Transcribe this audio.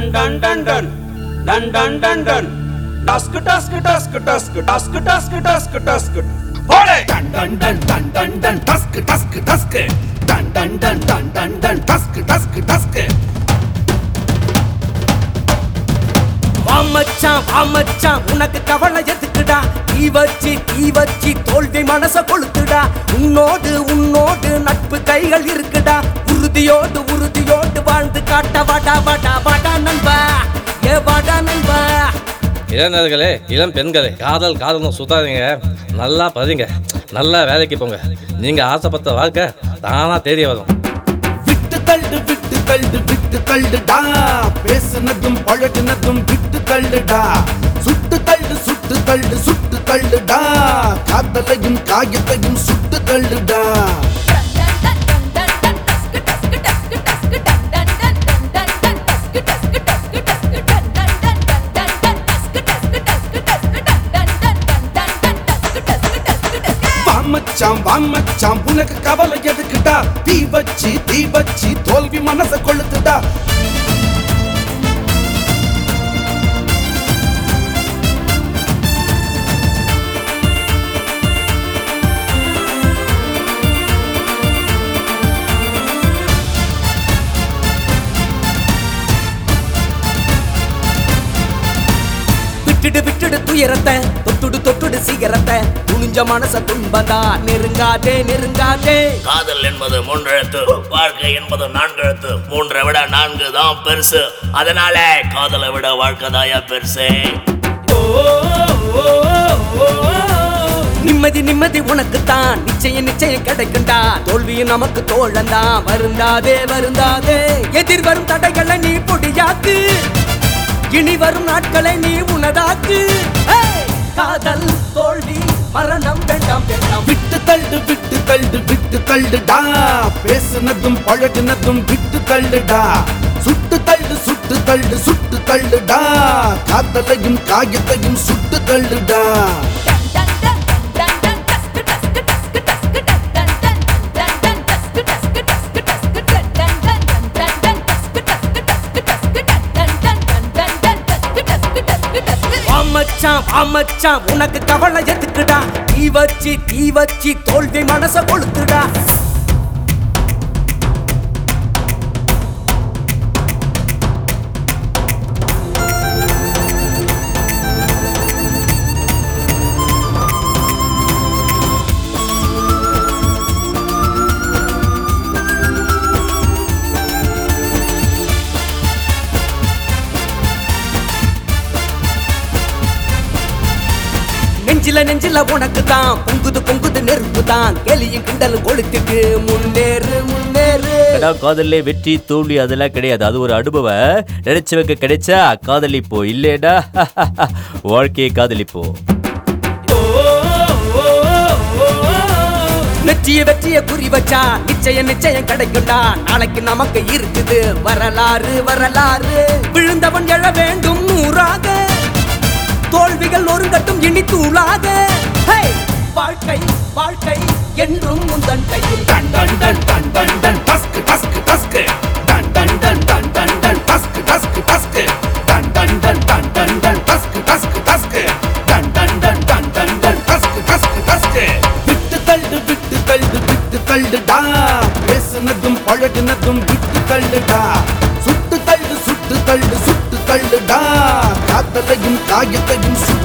Ton டன் டன் டன் டன் டன் டன் டன் டஸ்க் டஸ்க் டஸ்க் டஸ்க் டஸ்க் டஸ்க் டஸ்க் டஸ்க் போடே டன் டன் டன் டன் டன் டன் டஸ்க் டஸ்க் டஸ்க் டன் டன் டன் டன் டன் டன் டஸ்க் டஸ்க் டஸ்க் வாமச்சான் வாமச்சான் உனக்கு கவலை எதுக்குடா தீ வச்சு தீ வச்சு தோல்வி மனச கொளுத்துடா உன்னோடு உன்னோடு நட்பு கைகள் இருக்குடா உறுதியோடு உறுதியோடு வாழ்ந்து காட்ட வாடா வாடா வாடா நண்பா ஏ வாடா நண்பா இளைஞர்களே இளம் பெண்களே காதல் காதல்னு சுத்தாதீங்க நல்லா பதிங்க நல்லா வேலைக்கு போங்க நீங்கள் ஆசைப்பட்ட வாழ்க்கை தானாக தேடி வரும் விட்டு தள்ளு விட்டு தள்ளு விட்டு தள்ளுடா பேசுனதும் பழகுனதும் விட்டு தள்ளுடா சுட்டு தள்ளு சுட்டு தள்ளு சுட்டு தள்ளுடா காதலையும் காயத்தையும் சுட்டு தள்ளுடா வாமச்சாம் வாமச்சாம் உனக்கு கவலை எதுக்குடா தீ வச்சு தீ வச்சு தோல்வி மனச கொளுத்துடா விட்டுடு விட்டுடு துயரத்தை தொட்டுடு தொட்டுடு சீக்கிரத்தை துணிஞ்ச மனச துன்பதா நெருங்காதே நெருங்காதே காதல் என்பது மூன்றெழுத்து வாழ்க்கை என்பது நான்கு எழுத்து மூன்றை விட நான்கு தான் பெருசு அதனால காதலை விட வாழ்க்கை தாயா பெருசு நிம்மதி நிம்மதி உனக்கு தான் நிச்சயம் நிச்சயம் கிடைக்கும்டா தோல்வியும் நமக்கு தோழந்தான் வருந்தாதே வருந்தாதே எதிர் வரும் தடைகளை நீ பொடியாக்கு இனி வரும் நாட்களை நீ உனதாக்கு ஏய்! காதல் தோல்வி மரணம் வேண்டாம் வேண்டாம் விட்டு தள்ளு விட்டு தள்ளு விட்டு தள்ளுடா பேசுனதும் பழகுனதும் விட்டு தள்ளுடா சுட்டு தள்ளு சுட்டு தள்ளு சுட்டு தள்ளுடா காதலையும் காயத்தையும் சுட்டு தள்ளுடா வாமச்சான் வாமச்சான் உனக்கு கவலை எதுக்குடா தீ வச்சு தீ வச்சு தோல்வி மனச கொளுத்துடா நெஞ்சில நெஞ்சில உனக்கு தான் பொங்குது பொங்குது நெருப்பு தான் கெளியும் கிண்டலும் கொளுத்திட்டு முன்னேறு முன்னேறு கடா காதல்ல வெற்றி தோல்வி அதெல்லாம் கிடையாது அது ஒரு அனுபவம் நினைச்சவங்க கிடைச்சா காதலிப்போ இல்லேடா வாழ்க்கையை காதலிப்போ வெற்றிய வெற்றிய குறி வச்சா நிச்சயம் நிச்சயம் கிடைக்கும்டா நாளைக்கு நமக்கு இருக்குது வரலாறு வரலாறு விழுந்தவன் எழ வேண்டும் நூறாக தோல்விகள் ஒருங்கட்டும் இனி தூளாக ஹே! வாழ்க்கை வாழ்க்கை என்றும் முந்தன் கையில் டன் டன் டன் டன் டன் டன் டஸ்க் டஸ்க் டஸ்க் டன் டன் டன் டன் டன் டன் டஸ்க் டஸ்க் டஸ்க் டன் டன் டன் டன் டன் டன் டஸ்க் டஸ்க் டஸ்க் டன் டன் டன் டன் டன் டன் டஸ்க் டஸ்க் டஸ்க் விட்டு தள்ளு விட்டு தள்ளு விட்டு தள்ளுடா பேசுனதும் பழகுனதும் விட்டு தள்ளுடா சுட்டு தள்ளு சுட்டு தள்ளு சுட்டு தள்ளுடா காதலையும் காயத்தையும் சுட்டு